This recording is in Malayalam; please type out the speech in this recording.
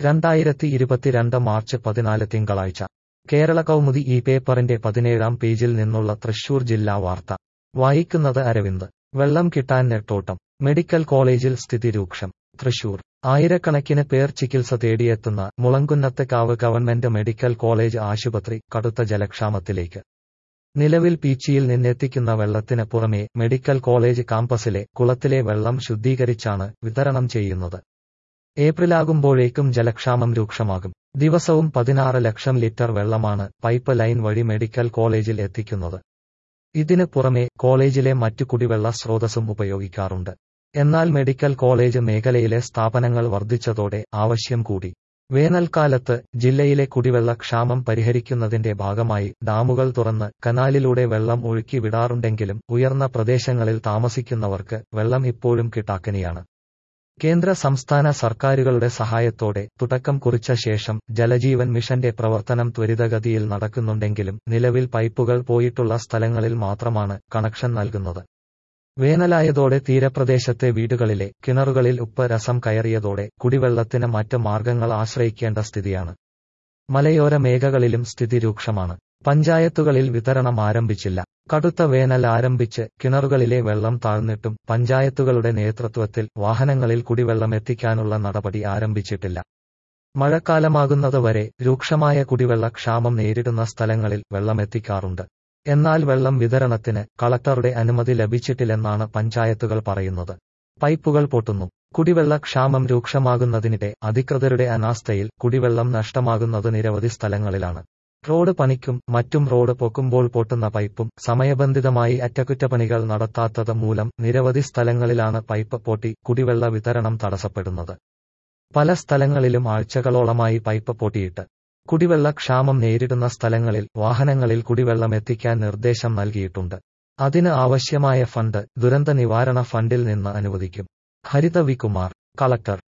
രണ്ടായിരത്തി ഇരുപത്തിരണ്ട് മാർച്ച് പതിനാല് തിങ്കളാഴ്ച കേരള കൗമുദി ഈ പേപ്പറിന്റെ പതിനേഴാം പേജിൽ നിന്നുള്ള തൃശൂർ ജില്ലാ വാർത്ത വായിക്കുന്നത് അരവിന്ദ് വെള്ളം കിട്ടാൻ നെട്ടോട്ടം മെഡിക്കൽ കോളേജിൽ സ്ഥിതി രൂക്ഷം തൃശൂർ ആയിരക്കണക്കിന് പേർ ചികിത്സ തേടിയെത്തുന്ന മുളങ്കുന്നത്തേക്കാവ് ഗവൺമെന്റ് മെഡിക്കൽ കോളേജ് ആശുപത്രി കടുത്ത ജലക്ഷാമത്തിലേക്ക് നിലവിൽ പീച്ചിയിൽ നിന്നെത്തിക്കുന്ന വെള്ളത്തിന് പുറമെ മെഡിക്കൽ കോളേജ് കാമ്പസിലെ കുളത്തിലെ വെള്ളം ശുദ്ധീകരിച്ചാണ് വിതരണം ചെയ്യുന്നത് ഏപ്രിലാകുമ്പോഴേക്കും ജലക്ഷാമം രൂക്ഷമാകും ദിവസവും പതിനാറ് ലക്ഷം ലിറ്റർ വെള്ളമാണ് പൈപ്പ് ലൈൻ വഴി മെഡിക്കൽ കോളേജിൽ എത്തിക്കുന്നത് ഇതിന് പുറമെ കോളേജിലെ മറ്റു കുടിവെള്ള സ്രോതസ്സും ഉപയോഗിക്കാറുണ്ട് എന്നാൽ മെഡിക്കൽ കോളേജ് മേഖലയിലെ സ്ഥാപനങ്ങൾ വർദ്ധിച്ചതോടെ ആവശ്യം കൂടി വേനൽക്കാലത്ത് ജില്ലയിലെ കുടിവെള്ള ക്ഷാമം പരിഹരിക്കുന്നതിന്റെ ഭാഗമായി ഡാമുകൾ തുറന്ന് കനാലിലൂടെ വെള്ളം ഒഴുക്കി വിടാറുണ്ടെങ്കിലും ഉയർന്ന പ്രദേശങ്ങളിൽ താമസിക്കുന്നവർക്ക് വെള്ളം ഇപ്പോഴും കിട്ടാക്കനിയാണ് കേന്ദ്ര സംസ്ഥാന സർക്കാരുകളുടെ സഹായത്തോടെ തുടക്കം കുറിച്ച ശേഷം ജലജീവൻ മിഷന്റെ പ്രവർത്തനം ത്വരിതഗതിയിൽ നടക്കുന്നുണ്ടെങ്കിലും നിലവിൽ പൈപ്പുകൾ പോയിട്ടുള്ള സ്ഥലങ്ങളിൽ മാത്രമാണ് കണക്ഷൻ നൽകുന്നത് വേനലായതോടെ തീരപ്രദേശത്തെ വീടുകളിലെ കിണറുകളിൽ ഉപ്പ് രസം കയറിയതോടെ കുടിവെള്ളത്തിന് മറ്റ് മാർഗങ്ങൾ ആശ്രയിക്കേണ്ട സ്ഥിതിയാണ് മലയോര മേഖലകളിലും സ്ഥിതി രൂക്ഷമാണ് പഞ്ചായത്തുകളിൽ വിതരണം ആരംഭിച്ചില്ല കടുത്ത വേനൽ ആരംഭിച്ച് കിണറുകളിലെ വെള്ളം താഴ്ന്നിട്ടും പഞ്ചായത്തുകളുടെ നേതൃത്വത്തിൽ വാഹനങ്ങളിൽ കുടിവെള്ളം എത്തിക്കാനുള്ള നടപടി ആരംഭിച്ചിട്ടില്ല മഴക്കാലമാകുന്നതുവരെ രൂക്ഷമായ കുടിവെള്ള ക്ഷാമം നേരിടുന്ന സ്ഥലങ്ങളിൽ വെള്ളമെത്തിക്കാറുണ്ട് എന്നാൽ വെള്ളം വിതരണത്തിന് കളക്ടറുടെ അനുമതി ലഭിച്ചിട്ടില്ലെന്നാണ് പഞ്ചായത്തുകൾ പറയുന്നത് പൈപ്പുകൾ പൊട്ടുന്നു കുടിവെള്ള ക്ഷാമം രൂക്ഷമാകുന്നതിനിടെ അധികൃതരുടെ അനാസ്ഥയിൽ കുടിവെള്ളം നഷ്ടമാകുന്നത് നിരവധി സ്ഥലങ്ങളിലാണ് റോഡ് പണിക്കും മറ്റും റോഡ് പൊക്കുമ്പോൾ പൊട്ടുന്ന പൈപ്പും സമയബന്ധിതമായി അറ്റകുറ്റപ്പണികൾ നടത്താത്തത് മൂലം നിരവധി സ്ഥലങ്ങളിലാണ് പൈപ്പ് പൊട്ടി കുടിവെള്ള വിതരണം തടസ്സപ്പെടുന്നത് പല സ്ഥലങ്ങളിലും ആഴ്ചകളോളമായി പൈപ്പ് പൊട്ടിയിട്ട് കുടിവെള്ള ക്ഷാമം നേരിടുന്ന സ്ഥലങ്ങളിൽ വാഹനങ്ങളിൽ കുടിവെള്ളം എത്തിക്കാൻ നിർദ്ദേശം നൽകിയിട്ടുണ്ട് അതിന് ആവശ്യമായ ഫണ്ട് ദുരന്ത നിവാരണ ഫണ്ടിൽ നിന്ന് അനുവദിക്കും ഹരിത വികുമാർ കളക്ടർ